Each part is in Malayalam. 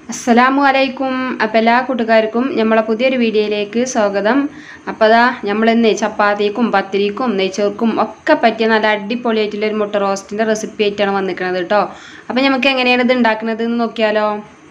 അസ്സലാമു അലൈക്കും അപ്പം എല്ലാ കൂട്ടുകാർക്കും നമ്മളെ പുതിയൊരു വീഡിയോയിലേക്ക് സ്വാഗതം അപ്പോൾ അതാ നമ്മളിന്ന് ചപ്പാത്തിക്കും പത്തിരിക്കും നെയ്ച്ചോർക്കും ഒക്കെ പറ്റിയ നല്ല അടിപൊളിയായിട്ടുള്ള ഒരു മുട്ട റോസ്റ്റിൻ്റെ റെസിപ്പി ആയിട്ടാണ് വന്നിരിക്കുന്നത് കേട്ടോ അപ്പം നമുക്ക് എങ്ങനെയാണ് ഇത് ഉണ്ടാക്കുന്നത് എന്ന് നോക്കിയാലോ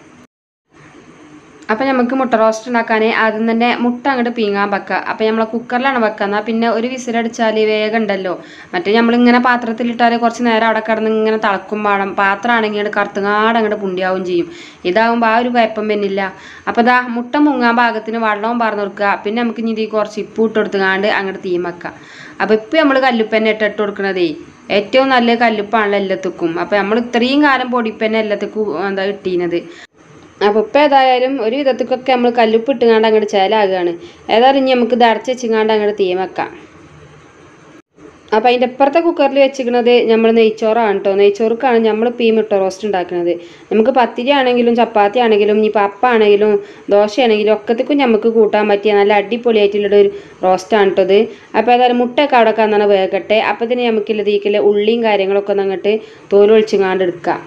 അപ്പം നമുക്ക് മുട്ട റോസ്റ്റ് ഉണ്ടാക്കാൻ ആദ്യം തന്നെ മുട്ട അങ്ങോട്ട് പീങ്ങാൻ വെക്കുക അപ്പം നമ്മൾ കുക്കറിലാണ് വെക്കുക എന്നാൽ പിന്നെ ഒരു വിസിലടിച്ചാൽ വേഗം ഉണ്ടല്ലോ മറ്റേ നമ്മളിങ്ങനെ പാത്രത്തിലിട്ടാൽ കുറച്ച് നേരം അവിടെ കിടന്ന് ഇങ്ങനെ തിളക്കും പാടം പാത്രമാണെങ്കിൽ അങ്ങോട്ട് കറുത്തുങ്ങാട് അങ്ങോട്ട് പുണ്ടിയാവും ചെയ്യും ഇതാകുമ്പോൾ ആ ഒരു കുഴപ്പം വരുന്നില്ല അപ്പോൾ ഇതാ മുട്ട മുങ്ങാൻ പാകത്തിന് വെള്ളവും പറന്ന് കൊടുക്കുക പിന്നെ നമുക്ക് ഇനി ഇതിൽ കുറച്ച് ഇപ്പ് ഇട്ട് കൊടുത്തുകാണ്ട് അങ്ങോട്ട് തീ വെക്കുക അപ്പോൾ ഇപ്പം നമ്മൾ കല്ലുപ്പന്നെ ഇട്ടിട്ട് കൊടുക്കണതേ ഏറ്റവും നല്ല കല്ലുപ്പാണല്ലോ എല്ലാത്തക്കും അപ്പോൾ നമ്മൾ ഇത്രയും കാലം പൊടിപ്പന്നെ എല്ലാത്തക്കും എന്താ കിട്ടീനത് അപ്പോൾ ഇപ്പം ഏതായാലും ഒരു വിധത്തിക്കൊക്കെ നമ്മൾ കല്ലുപ്പ് ഇട്ടുങ്ങാണ്ട് അങ്ങോട്ട് ചേലാകുകയാണ് ഏതായാലും ഇനി നമുക്ക് ഇത് അടച്ച് വെച്ചിങ്ങാണ്ട് അങ്ങോട്ട് തീ വെക്കാം അപ്പോൾ അതിൻ്റെ ഇപ്പുറത്തെ കുക്കറിൽ വെച്ചിരിക്കുന്നത് നമ്മൾ നെയ്ച്ചോറാണ് കേട്ടോ നെയ്ച്ചോർക്കാണ് നമ്മൾ പീ മുട്ട റോസ്റ്റ് ഉണ്ടാക്കുന്നത് നമുക്ക് പത്തിരി ആണെങ്കിലും ചപ്പാത്തി ആണെങ്കിലും ഇനി പപ്പാണെങ്കിലും ദോശയാണെങ്കിലും ഒക്കത്തേക്കും നമുക്ക് കൂട്ടാൻ പറ്റിയ നല്ല അടിപൊളിയായിട്ടുള്ള ഒരു റോസ്റ്റാണ് കേട്ടോ ഇത് അപ്പോൾ ഏതായാലും മുട്ടയൊക്കെ അവിടെ കന്നാണ് വേകട്ടെ അപ്പോൾ ഇതിന് നമുക്കില്ല തീക്കില്ല ഉള്ളിയും കാര്യങ്ങളൊക്കെ ഒന്ന് അങ്ങോട്ട് തോലൊളിച്ചിങ്ങാണ്ട് എടുക്കാം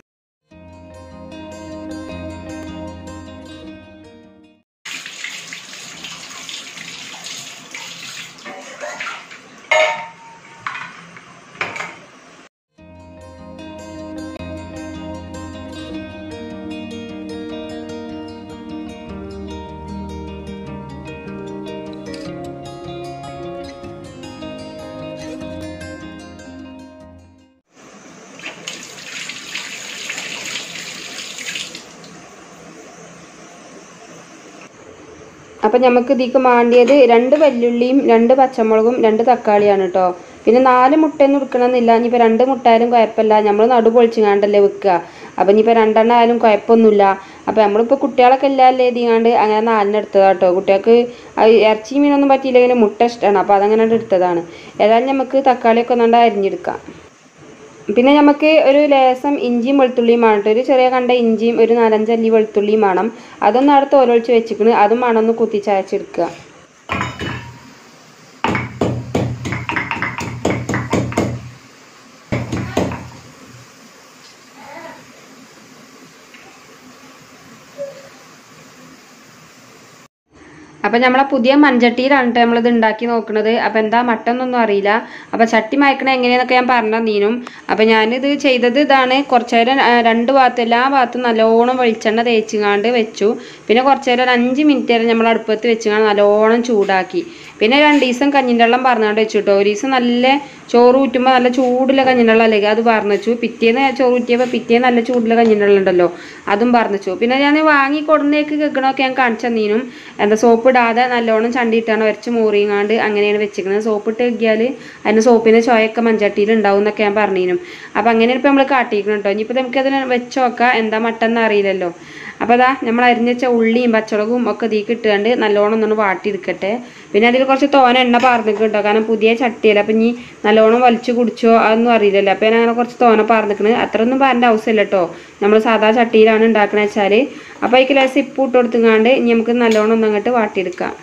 അപ്പം നമുക്ക് ഇതിക്ക് മാണ്ടിയത് രണ്ട് വെല്ലുള്ളിയും രണ്ട് പച്ചമുളകും രണ്ട് തക്കാളിയാണ് കേട്ടോ പിന്നെ നാല് മുട്ടയൊന്നും എടുക്കണമെന്നില്ല ഇനിയിപ്പോൾ രണ്ട് മുട്ടായാലും കുഴപ്പമില്ല നമ്മൾ നടു പൊളിച്ചിങ്ങാണ്ടല്ലേ വെക്കുക അപ്പം ഇനിയിപ്പോൾ രണ്ടെണ്ണം ആയാലും കുഴപ്പമൊന്നുമില്ല അപ്പോൾ നമ്മളിപ്പോൾ കുട്ടികളൊക്കെ ഇല്ലാല്ലേ എഴുതിങ്ങാണ്ട് അങ്ങനെ നാലിന് എടുത്തതാണ് കേട്ടോ കുട്ടികൾക്ക് ഇറച്ചി മീനൊന്നും പറ്റിയില്ലെങ്കിലും മുട്ട ഇഷ്ടമാണ് അപ്പോൾ അതങ്ങനെ എടുത്തതാണ് ഏതായാലും നമുക്ക് തക്കാളിയൊക്കെ ഒന്നുകൊണ്ട് അരിഞ്ഞെടുക്കാം പിന്നെ നമുക്ക് ഒരു ലേസം ഇഞ്ചിയും വെളുത്തുള്ളിയും വേണം ഒരു ചെറിയ കണ്ട ഇഞ്ചിയും ഒരു നാലഞ്ചല്ലി വെളുത്തുള്ളിയും വേണം അതൊന്ന് അടുത്ത് ഓരോഴിച്ച് വെച്ചിക്കണ് അതും വേണം ഒന്ന് കുത്തിച്ചയച്ചെടുക്കുക അപ്പം നമ്മളെ പുതിയ മൺചട്ടിയിലാണ് കേട്ടോ നമ്മളിത് ഉണ്ടാക്കി നോക്കുന്നത് അപ്പം എന്താ മട്ടന്നൊന്നും അറിയില്ല അപ്പം ചട്ടി മയക്കണ എങ്ങനെയാന്നൊക്കെ ഞാൻ പറഞ്ഞു തന്നീനും അപ്പം ഞാനിത് ചെയ്തത് ഇതാണ് കുറച്ച് നേരം ആ, രണ്ട് ഭാഗത്ത് എല്ലാ ഭാഗത്തും നല്ലോണം വെളിച്ചെണ്ണ തേച്ചിങ്ങാണ്ട് വെച്ചു പിന്നെ കുറച്ച് നേരം ഒരു അഞ്ച് മിനിറ്റ് വരെ നമ്മൾ അടുപ്പത്ത് വെച്ചിങ്ങാണ്ട് നല്ലോണം ചൂടാക്കി പിന്നെ രണ്ട് ദിവസം കഞ്ഞിൻ്റെ വെള്ളം പറഞ്ഞുകൊണ്ട് വെച്ചു കേട്ടോ ഒരു ദിവസം നല്ല ചോറ് ഊറ്റുമ്പോൾ നല്ല ചൂടുള്ള കഞ്ഞിൻ്റെ വെള്ളം അല്ലെങ്കിൽ അത് പറഞ്ഞു വെച്ചു പിറ്റേന്ന് ചോറ് ഊറ്റിയപ്പോൾ പിറ്റേന്ന് നല്ല ചൂടുള്ള കഞ്ഞിൻ്റെ വെള്ളം ഉണ്ടല്ലോ അതും പറഞ്ഞു വെച്ചു പിന്നെ ഞാൻ വാങ്ങി കൊടുന്നേക്ക് കേൾക്കണമൊക്കെ ഞാൻ കാണിച്ചു തന്നീനും എന്താ സോപ്പ് ഇടാതെ നല്ലോണം ചണ്ടിയിട്ടാണ് വരച്ച് മൂറിങ്ങാണ്ട് അങ്ങനെയാണ് വെച്ചിരിക്കുന്നത് സോപ്പ് ഇട്ട് വെക്കിയാൽ അതിന് സോപ്പിൻ്റെ ചോയൊക്കെ മൺചട്ടിയിൽ ഉണ്ടാവും എന്നൊക്കെ ഞാൻ പറഞ്ഞിനും അപ്പം അങ്ങനെയാണ് ഇപ്പം നമ്മൾ കാട്ടിയിരിക്കണം കേട്ടോ ഇനിയിപ്പോൾ നമുക്ക് അതിന് വെച്ച് നോക്കാം എന്താ മട്ടെന്ന് അറിയില്ലല്ലോ അപ്പോൾ അതാ നമ്മൾ അരിഞ്ഞ വെച്ച ഉള്ളിയും പച്ചമുളകും ഒക്കെ ഇതിലേക്ക് ഇട്ടുകൊണ്ട് നല്ലോണം ഒന്നൊന്ന് വാട്ടിയെടുക്കട്ടെ പിന്നെ അതിൽ കുറച്ച് തോന എണ്ണ പാർന്നിക്കണം കേട്ടോ കാരണം പുതിയ ചട്ടിയല്ല അപ്പം ഇനി നല്ലോണം വലിച്ചു കുടിച്ചോ അതൊന്നും അറിയില്ലല്ലോ അപ്പം ഞാൻ അങ്ങനെ കുറച്ച് തോന പാർന്നിക്കണ് അത്രയൊന്നും പാരേണ്ട ആവശ്യമില്ല കേട്ടോ നമ്മൾ സാധാ ചട്ടിയിലാണ് ഉണ്ടാക്കണ വെച്ചാൽ അപ്പോൾ അതിൽ ലേശം ഇപ്പ് ഇട്ട് കൊടുത്തുങ്ങാണ്ട് ഇനി നമുക്ക് നല്ലോണം ഒന്ന് അങ്ങോട്ട് വാട്ടിയെടുക്കാം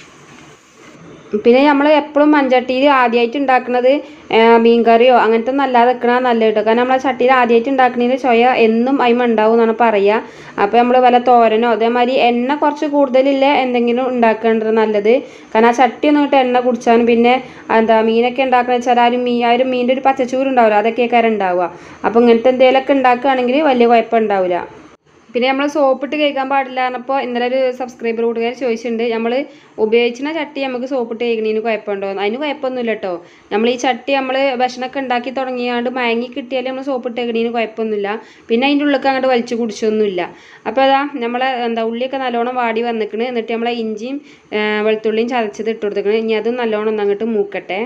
പിന്നെ നമ്മൾ എപ്പോഴും മൺചട്ടിയിൽ ആദ്യമായിട്ട് ഉണ്ടാക്കുന്നത് മീൻ കറിയോ അങ്ങനത്തെ ഒന്നും അല്ലാതെ വെക്കണ നല്ല കേട്ടോ കാരണം നമ്മളെ ചട്ടിയിൽ ആദ്യമായിട്ട് ഉണ്ടാക്കണതിന് ചൊയ എന്നും അതിമ ഉണ്ടാവും എന്നാണ് പറയുക അപ്പോൾ നമ്മൾ വല്ല തോരനോ അതേമാതിരി എണ്ണ കുറച്ച് കൂടുതലില്ല എന്തെങ്കിലും ഉണ്ടാക്കേണ്ടത് നല്ലത് കാരണം ആ ചട്ടി ഒന്നും ഇട്ട് എണ്ണ കുടിച്ചാലും പിന്നെ എന്താ മീനൊക്കെ ഉണ്ടാക്കുന്ന വെച്ചാൽ ആ ഒരു മീൻ ആ ഒരു മീനിൻ്റെ ഒരു പച്ചച്ചൂര് ഉണ്ടാവില്ല അതൊക്കെ കാരം ഉണ്ടാവുക അപ്പോൾ ഇങ്ങനത്തെ എന്തെങ്കിലുമൊക്കെ ഉണ്ടാക്കുകയാണെങ്കിൽ വലിയ കുഴപ്പം ഉണ്ടാവില്ല പിന്നെ നമ്മൾ സോപ്പിട്ട് കഴിക്കാൻ പാടില്ല പറഞ്ഞപ്പോൾ ഇന്നലെ ഒരു സബ്സ്ക്രൈബർ കൂട്ടുകാർ ചോദിച്ചിട്ടുണ്ട് നമ്മൾ ഉപയോഗിക്കുന്ന ചട്ടി നമുക്ക് സോപ്പിട്ട് കഴിക്കണതിന് കുഴപ്പമുണ്ടോ അതിന് കുഴപ്പമൊന്നുമില്ല കേട്ടോ നമ്മൾ ഈ ചട്ടി നമ്മൾ ഭക്ഷണമൊക്കെ ഉണ്ടാക്കി തുടങ്ങിയാണ്ട് മയങ്ങി കിട്ടിയാൽ നമ്മൾ സോപ്പിട്ട് കഴിക്കണതിന് കുഴപ്പമൊന്നുമില്ല പിന്നെ അതിൻ്റെ ഉള്ളിലേക്ക് അങ്ങോട്ട് വലിച്ചു കുടിച്ചൊന്നുമില്ല അപ്പോൾ അതാ നമ്മളെ എന്താ ഉള്ളിയൊക്കെ നല്ലോണം വാടി വന്നിക്കണ് എന്നിട്ട് നമ്മളെ ഇഞ്ചിയും ആ, വെളുത്തുള്ളിയും ചതച്ചത് ഇട്ട് കൊടുത്തിക്കണ് ഇനി അതും നല്ലോണം ഒന്ന് അങ്ങോട്ട് മൂക്കട്ടെ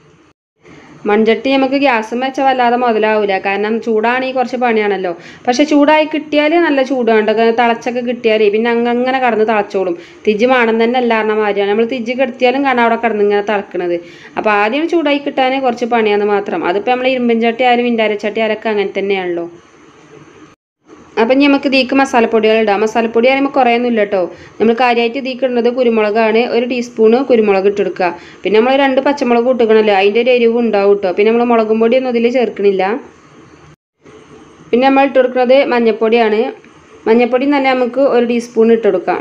മൺചട്ടി നമുക്ക് ഗ്യാസും വെച്ചാൽ വല്ലാതെ മുതലാവില്ല കാരണം ചൂടാണെങ്കിൽ കുറച്ച് പണിയാണല്ലോ പക്ഷെ ചൂടായി കിട്ടിയാൽ നല്ല ചൂടാണ്ട് തിളച്ചൊക്കെ കിട്ടിയാലേ പിന്നെ അങ്ങ് അങ്ങനെ കടന്ന് തിളച്ചോളും തിജ്ജ് മാണം തന്നെ അല്ലാർന്ന മാതിരിയാണ് നമ്മൾ തിജ്ജ് കെടുത്തിയാലും കാണാം അവിടെ കിടന്ന് ഇങ്ങനെ തിളക്കണത് അപ്പോൾ ആദ്യം ചൂടായി കിട്ടാൻ കുറച്ച് പണിയാന്ന് മാത്രം അതിപ്പോൾ നമ്മൾ ഇരുമ്പൻ ചട്ടി ആയാലും വിൻഡാരച്ചട്ടി ആയാലൊക്കെ അങ്ങനെ തന്നെയാണല്ലോ അപ്പം ഇനി നമുക്ക് ഇതിക്ക് മസാലപ്പൊടികൾ ഇടാം മസാലപ്പൊടി പറയുമ്പോൾ കുറേ ഒന്നും ഇല്ല കേട്ടോ നമ്മൾ കാര്യമായിട്ട് ഇതിക്ക് ഇടുന്നത് കുരുമുളകാണ് ഒരു ടീസ്പൂണ് കുരുമുളക് ഇട്ട് കൊടുക്കുക പിന്നെ നമ്മൾ രണ്ട് പച്ചമുളക് ഇട്ടുക്കണല്ലോ അതിൻ്റെ ഒരു എരിവ് ഉണ്ടാവും കേട്ടോ പിന്നെ നമ്മൾ മുളകും പൊടിയൊന്നും ഇതിൽ ചേർക്കണില്ല പിന്നെ നമ്മൾ ഇട്ട് കൊടുക്കുന്നത് മഞ്ഞൾപ്പൊടിയാണ് മഞ്ഞൾപ്പൊടി തന്നെ നമുക്ക് ഒരു ടീസ്പൂൺ ഇട്ട് കൊടുക്കാം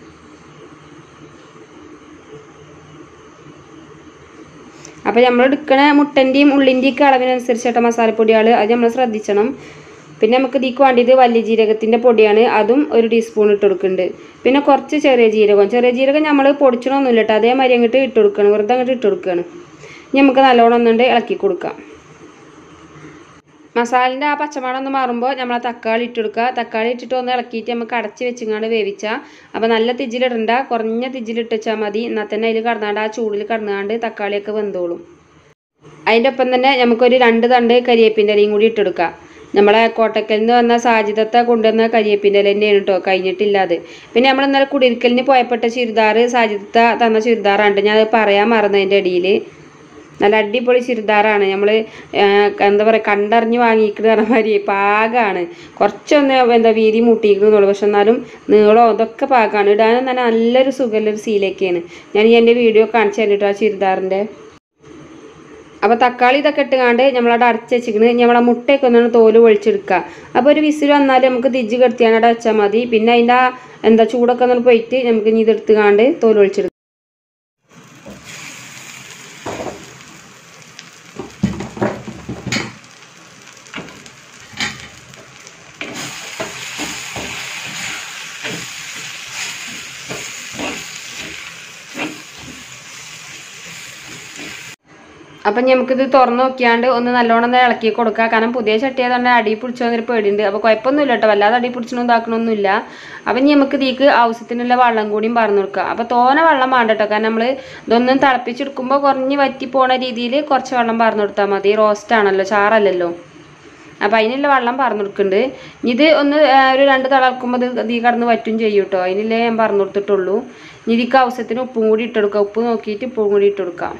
അപ്പോൾ നമ്മൾ എടുക്കണ മുട്ടൻ്റെയും ഉള്ളിൻ്റെയും ഒക്കെ അളവിനനുസരിച്ചിട്ട മസാലപ്പൊടികൾ അത് നമ്മൾ ശ്രദ്ധിക്കണം പിന്നെ നമുക്ക് ഇതിക്ക് വേണ്ടിയത് വലിയ ജീരകത്തിൻ്റെ പൊടിയാണ് അതും ഒരു ടീസ്പൂൺ ഇട്ട് കൊടുക്കുന്നുണ്ട് പിന്നെ കുറച്ച് ചെറിയ ജീരകം ചെറിയ ജീരകം നമ്മൾ പൊടിച്ചണമൊന്നുമില്ല കേട്ടോ അതേമാതിരി അങ്ങോട്ട് ഇട്ട് കൊടുക്കണം വെറുതെ അങ്ങോട്ട് ഇട്ട് കൊടുക്കുകയാണ് ഇനി നമുക്ക് നല്ലോണം ഒന്നുണ്ട് ഇളക്കി കൊടുക്കാം മസാലിൻ്റെ ആ പച്ചമണം ഒന്ന് മാറുമ്പോൾ നമ്മൾ ആ തക്കാളി ഇട്ട് കൊടുക്കുക തക്കാളി ഇട്ടിട്ട് ഒന്ന് ഇളക്കിയിട്ട് നമുക്ക് അടച്ച് വെച്ചിങ്ങാണ്ട് വേവിച്ചാൽ അപ്പോൾ നല്ല തിജിലിടണ്ട കുറഞ്ഞ തിജിലിട്ട് വെച്ചാൽ മതി എന്നാൽ തന്നെ അതിൽ കടന്നാണ്ട് ആ ചൂടിൽ കടന്നാണ്ട് തക്കാളിയൊക്കെ വെന്തോളും അതിൻ്റെ ഒപ്പം തന്നെ നമുക്കൊരു രണ്ട് തണ്ട് കരിയേപ്പിൻ്റെ ഇലയും കൂടി ഇട്ടെടുക്കാം നമ്മളെ കോട്ടക്കലിൽ നിന്ന് വന്ന സാജിദത്ത കൊണ്ടുവന്ന കരിയേപ്പിൻ്റെ ഇല തന്നെയാണ് കേട്ടോ കഴിഞ്ഞിട്ടില്ല അത് പിന്നെ നമ്മൾ ഇന്നലെ കുടിയിരിക്കലിന് പോയപ്പെട്ട ചുരിദാർ സാജിദത്ത തന്ന ചുരിദാറാണ് ഞാൻ അത് പറയാൻ മറന്നതിൻ്റെ ഇടയിൽ നല്ല അടിപൊളി ചുരിദാറാണ് നമ്മൾ എന്താ പറയുക കണ്ടറിഞ്ഞ് വാങ്ങിക്കുന്ന പറഞ്ഞ മാതിരി പാകമാണ് കുറച്ചൊന്ന് എന്താ വീതി മുട്ടിയിരിക്കുന്നുള്ളൂ പക്ഷെ എന്നാലും നീളോ ഇതൊക്കെ പാകമാണ് ഇടാനും തന്നെ നല്ലൊരു സുഖമുള്ളൊരു സീലൊക്കെയാണ് ഞാൻ ഈ എൻ്റെ വീഡിയോ കാണിച്ചു തന്നിട്ടോ ആ ചുരിദാറിൻ്റെ അപ്പോൾ തക്കാളി ഇതൊക്കെ ഇട്ടുകാണ്ട് നമ്മളവിടെ അടച്ച് വെച്ചിരിക്കണ് നമ്മളെ മുട്ടയൊക്കെ ഒന്നാണ് തോല് ഒഴിച്ചെടുക്കുക അപ്പോൾ ഒരു വിസിൽ വന്നാൽ നമുക്ക് തിജ്ജ് കെടുത്തിയാണ് അവിടെ വെച്ചാൽ മതി പിന്നെ അതിൻ്റെ ആ എന്താ ചൂടൊക്കെ ഒന്ന് പോയിട്ട് നമുക്ക് ഇനി ഇതെടുത്തുകാണ്ട് തോല് ഒഴിച്ചെടുക്കാം അപ്പം നമുക്കിത് തുറന്ന് നോക്കിയാണ്ട് ഒന്ന് നല്ലോണം ഒന്ന് ഇളക്കി കൊടുക്കുക കാരണം പുതിയ ചട്ടി ആയതുകൊണ്ട് അടി പിടിച്ചോ എന്നൊരു പേടിയുണ്ട് അപ്പോൾ കുഴപ്പമൊന്നുമില്ല കേട്ടോ വല്ലാതെ അടി പിടിച്ചൊന്നും ഇതാക്കണമൊന്നുമില്ല അപ്പം ഇനി നമുക്ക് ഇതിക്ക് ആവശ്യത്തിനുള്ള വെള്ളം കൂടിയും പറഞ്ഞു കൊടുക്കുക അപ്പോൾ തോനെ വെള്ളം വേണ്ട കേട്ടോ കാരണം നമ്മൾ ഇതൊന്നും തിളപ്പിച്ചെടുക്കുമ്പോൾ കുറഞ്ഞ് വറ്റി പോണ രീതിയിൽ കുറച്ച് വെള്ളം പറഞ്ഞു കൊടുത്താൽ മതി റോസ്റ്റ് ആണല്ലോ ചാറല്ലല്ലോ അപ്പോൾ അതിനുള്ള വെള്ളം പറഞ്ഞു കൊടുക്കുന്നുണ്ട് ഇത് ഒന്ന് ആ, ഒരു രണ്ട് തിളക്കുമ്പോൾ ഇത് ഇതിൽ കടന്ന് വറ്റും ചെയ്യും കേട്ടോ അതിനില്ലേ ഞാൻ പറഞ്ഞു കൊടുത്തിട്ടുള്ളൂ ഇനി ഇതിക്ക് ആവശ്യത്തിന് ഉപ്പും കൂടി ഇട്ട് കൊടുക്കുക ഉപ്പ് നോക്കിയിട്ട് ഉപ്പും കൂടി ഇട്ട് കൊടുക്കാം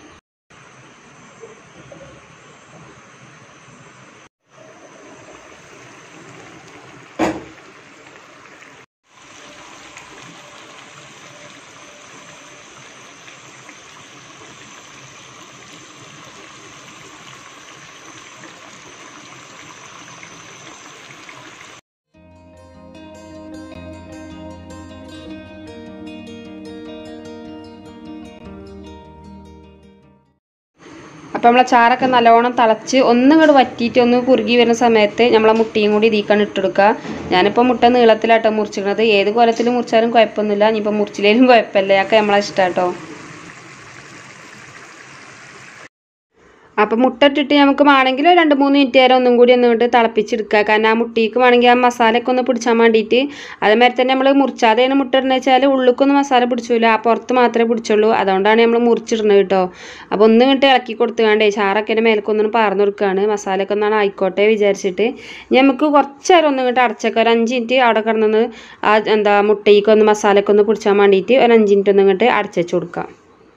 അപ്പോൾ നമ്മളെ ചാറൊക്കെ നല്ലോണം തിളച്ച് ഒന്നും ഇങ്ങോട്ട് വറ്റിയിട്ട് ഒന്ന് കുറുകി വരുന്ന സമയത്ത് നമ്മളെ മുട്ടയും കൂടി ഇതിക്കാണ് ഇട്ടെടുക്കുക ഞാനിപ്പോൾ മുട്ട നീളത്തിലാട്ടോ മുറിച്ചിരിക്കുന്നത് ഏത് കോലത്തിൽ മുറിച്ചാലും കുഴപ്പമൊന്നുമില്ല ഇനിയിപ്പോൾ മുറിച്ചില്ലേലും കുഴപ്പമില്ല അതൊക്കെ നമ്മളെ ഇഷ്ടാട്ടോ അപ്പം മുട്ട ഇട്ടിട്ട് നമുക്ക് വേണമെങ്കിൽ രണ്ട് മൂന്ന് മിനിറ്റ് നേരം ഒന്നും കൂടി ഒന്ന് ഇങ്ങോട്ട് തിളപ്പിച്ചെടുക്കുക കാരണം ആ മുട്ടിക്ക് വേണമെങ്കിൽ ആ മസാലയൊക്കെ ഒന്ന് പിടിച്ചാൻ വേണ്ടിയിട്ട് അതേമാതിരി തന്നെ നമ്മൾ മുറിച്ചാതെയാണ് മുട്ട ഇടുന്നത് വെച്ചാൽ ഉള്ളിക്കൊന്നും മസാല പിടിച്ചില്ല ആ പുറത്ത് മാത്രമേ പിടിച്ചുള്ളൂ അതുകൊണ്ടാണ് നമ്മൾ മുറിച്ചിടുന്നത് കേട്ടോ അപ്പോൾ ഒന്ന് ഇങ്ങോട്ട് ഇളക്കി കൊടുത്തുകാണ്ടേ ചാറൊക്കെ എൻ്റെ മേൽക്കൊന്നും പാർന്നു കൊടുക്കുകയാണ് മസാലയൊക്കെ ഒന്നാണ് ആയിക്കോട്ടെ വിചാരിച്ചിട്ട് ഇനി നമുക്ക് കുറച്ച് നേരം ഒന്ന് ഇങ്ങോട്ട് അടച്ചൊക്കെ ഒരു അഞ്ച് മിനിറ്റ് അവിടെ കിടന്നൊന്ന് ആ എന്താ മുട്ടയ്ക്ക് ഒന്ന് മസാലയൊക്കെ ഒന്ന് പിടിച്ചാൻ വേണ്ടിയിട്ട് ഒരു അഞ്ച് മിനിറ്റ് ഒന്ന് ഇങ്ങോട്ട് അടച്ചു കൊടുക്കാം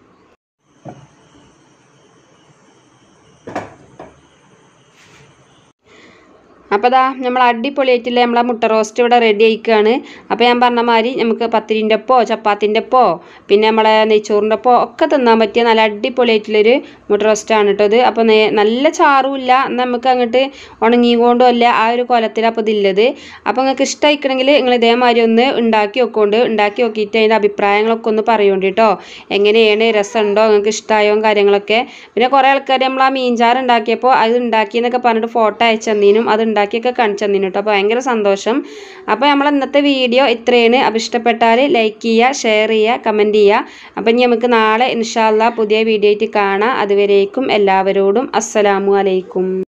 അപ്പോൾ ദാ നമ്മൾ അടിപൊളിയായിട്ടില്ലേ നമ്മളെ മുട്ട റോസ്റ്റ് ഇവിടെ റെഡി ആയിക്കുകയാണ് അപ്പോൾ ഞാൻ പറഞ്ഞ മാതിരി നമുക്ക് പത്തിരിൻ്റെ ഒപ്പോ ചപ്പാത്തിൻ്റെ ഒപ്പോ പിന്നെ നമ്മളെ നെയ്ച്ചോറിൻ്റെ ഒപ്പോ ഒക്കെ തിന്നാൻ പറ്റിയ നല്ല അടിപൊളിയായിട്ടുള്ളൊരു മുട്ട റോസ്റ്റാണ് കേട്ടോ ഇത് അപ്പോൾ നേ- നല്ല ചാറുമില്ല എന്നാൽ നമുക്ക് അങ്ങോട്ട് ഉണങ്ങിക്കൊണ്ടും അല്ല ആ ഒരു കൊലത്തിൽ അപ്പോൾ ഇതില്ലത് അപ്പോൾ നിങ്ങൾക്ക് ഇഷ്ടമായിക്കണമെങ്കിൽ നിങ്ങൾ ഇതേമാതിരി ഒന്ന് ഉണ്ടാക്കി വെക്കൊണ്ട് ഉണ്ടാക്കി നോക്കിയിട്ട് അതിൻ്റെ അഭിപ്രായങ്ങളൊക്കെ ഒന്ന് പറയുകൊണ്ട് കേട്ടോ എങ്ങനെയാണ് രസമുണ്ടോ നിങ്ങൾക്ക് ഇഷ്ടമായോ കാര്യങ്ങളൊക്കെ പിന്നെ കുറേ ആൾക്കാർ നമ്മൾ ആ മീൻചാറ് ഉണ്ടാക്കിയപ്പോൾ അത് ഉണ്ടാക്കിയെന്നൊക്കെ പറഞ്ഞിട്ട് ഫോട്ടോ അയച്ചു തന്നീനും അത് ഉണ്ടാക്കിയൊക്കെ കാണിച്ചു തന്നീനും കേട്ടോ അപ്പോൾ ഭയങ്കര സന്തോഷം അപ്പോൾ നമ്മൾ ഇന്നത്തെ വീഡിയോ ഇത്രയാണ് അപ്പോൾ ഇഷ്ടപ്പെട്ടാൽ ലൈക്ക് ചെയ്യുക ഷെയർ ചെയ്യുക കമൻറ്റ് ചെയ്യുക അപ്പം ഇനി നമുക്ക് നാളെ ഇൻഷാല്ല പുതിയ വീഡിയോ ആയിട്ട് കാണാം അതുവരേക്കും എല്ലാവരോടും അസ്സലാമു അലൈക്കും